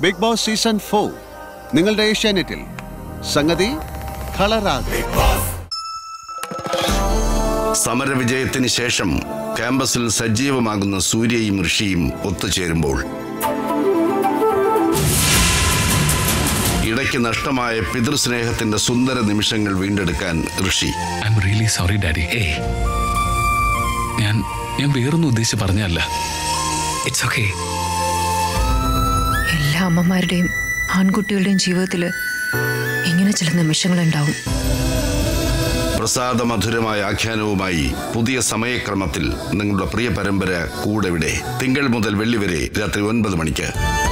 big boss season four നിങ്ങളുടെ ഏഷ്യാനെറ്റിൽ സംഗതി കളറാകും സമരവിജയത്തിന് ശേഷം ക്യാമ്പസിൽ സജീവമാകുന്ന സൂര്യയും ഋഷിയും ഒത്തുചേരുമ്പോൾ ഇടയ്ക്ക് നഷ്ടമായ പിതൃസ്നേഹത്തിന്റെ സുന്ദര നിമിഷങ്ങൾ വീണ്ടെടുക്കാൻ Rishi I am really sorry daddy ഏ ഞാൻ ഞാൻ വേറൊന്നും ഉദ്ദേശിച്ച് പറഞ്ഞല്ല ഇറ്റ്സ് ഓക്കെ എല്ലാ അമ്മമാരുടെയും ആൺകുട്ടികളുടെയും ജീവിതത്തിൽ ഇങ്ങനെ ചില നിമിഷങ്ങളുണ്ടാവും പ്രസാദമധുരമായ ആഖ്യാനവുമായി പുതിയ സമയക്രമത്തിൽ നിങ്ങളുടെ പ്രിയ പരമ്പര കൂടെ ഇവിടെ തിങ്കൾ മുതൽ വെള്ളി വരെ രാത്രി ഒൻപത് മണിക്ക്